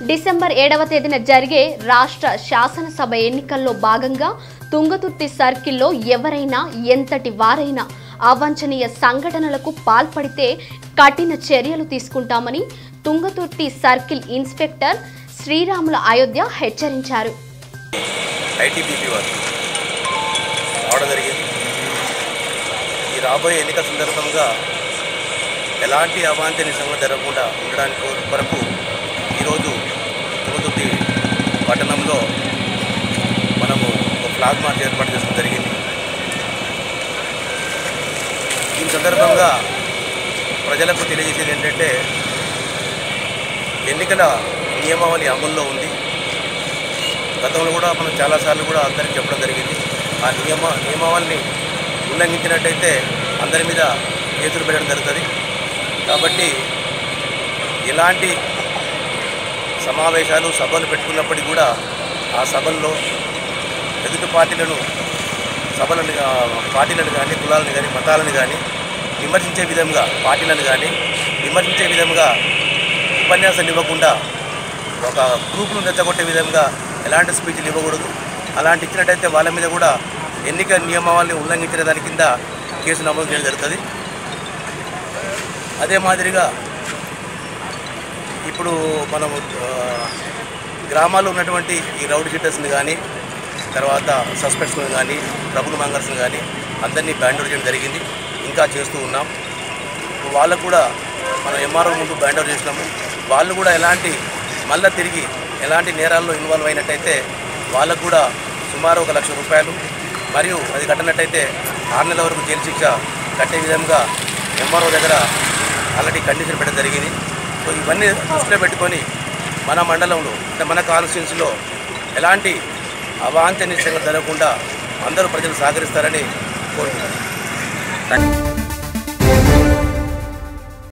December ఏడవ తేదీన జరిగే రాష్ట్ర శాసనసభ ఎన్నికల్లో భాగంగా తుంగతుర్తి సర్కిల్లో ఎవరైనా ఎంతటి వారైనా అవాంఛనీయ సంఘటనలకు పాల్పడితే కఠిన చర్యలు తీసుకుంటామని తుంగతుర్తి సర్కిల్ ఇన్స్పెక్టర్ శ్రీరాముల అయోధ్య హెచ్చరించారు ఐటీబీపీ వారు రావడం జరిగింది ఈ రాబోయే ఎన్నికల సందర్భంగా ఎలాంటి అవాంఛనీయ సంఘటన జరగకుండా ఉండడానికి కొరకు ఈరోజు తుమ్మతుర్తి పట్టణంలో మనము ఒక ఫ్లాగ్ మార్చ్ ఏర్పాటు చేసుకోవడం జరిగింది ఈ సందర్భంగా ప్రజలకు తెలియజేసేది ఏంటంటే ఎన్నికల నియమావళి అమల్లో ఉంది గతంలో కూడా మనం చాలాసార్లు కూడా అందరికీ చెప్పడం జరిగింది ఆ నియమ నియమావళిని ఉల్లంఘించినట్టయితే అందరి మీద కేసులు పెట్టడం జరుగుతుంది కాబట్టి ఎలాంటి సమావేశాలు సభలు పెట్టుకున్నప్పటికీ కూడా ఆ సభల్లో ఎదుటి పార్టీలను సభలను ఆ, పార్టీలను కానీ కులాలను కానీ మతాలను కానీ విమర్శించే విధంగా పార్టీలను కానీ విమర్శించే విధంగా ఉపన్యాసాలు ఇవ్వకుండా ఒక గ్రూపును రెచ్చగొట్టే విధంగా ఎలాంటి స్పీచ్లు ఇవ్వకూడదు అలాంటి ఇచ్చినట్టయితే వాళ్ళ మీద కూడా ఎన్నికల నియమావళిని ఉల్లంఘించిన దాని కింద కేసు నమోదు చేయడం జరుగుతుంది అదే మాదిరిగా ఇప్పుడు మనము ఆ, గ్రామాల్లో ఉన్నటువంటి ఈ రౌడీ షీటర్స్ని కానీ తర్వాత సస్పెక్ట్స్ని కానీ ట్రబుల్ మంగర్స్ని కానీ అందరినీ బ్యాండ్ చేయడం జరిగింది ఇంకా చేస్తూ ఉన్నాం వాళ్ళకు కూడా మనం ఎంఆర్ఓ ముందు బ్యాండ్ అవుట్ చేసినాము వాళ్ళు కూడా ఎలాంటి మళ్ళీ తిరిగి ఎలాంటి నేరాల్లో ఇన్వాల్వ్ అయినట్టయితే వాళ్ళకు కూడా సుమారు ఒక లక్ష రూపాయలు మరియు అది కట్టినట్టయితే ఆరు నెలల వరకు జైలు శిక్ష కట్టే విధంగా ఎంఆర్ఓ దగ్గర ఆల్రెడీ కండిషన్ పెట్టడం జరిగింది సో ఇవన్నీ దృష్టిలో పెట్టుకొని మన మండలంలో అంటే మన కాన్స్టిట్యున్సీలో ఎలాంటి అవాంఛనీయంగా జరగకుండా అందరూ ప్రజలు సహకరిస్తారని కోరుతున్నాను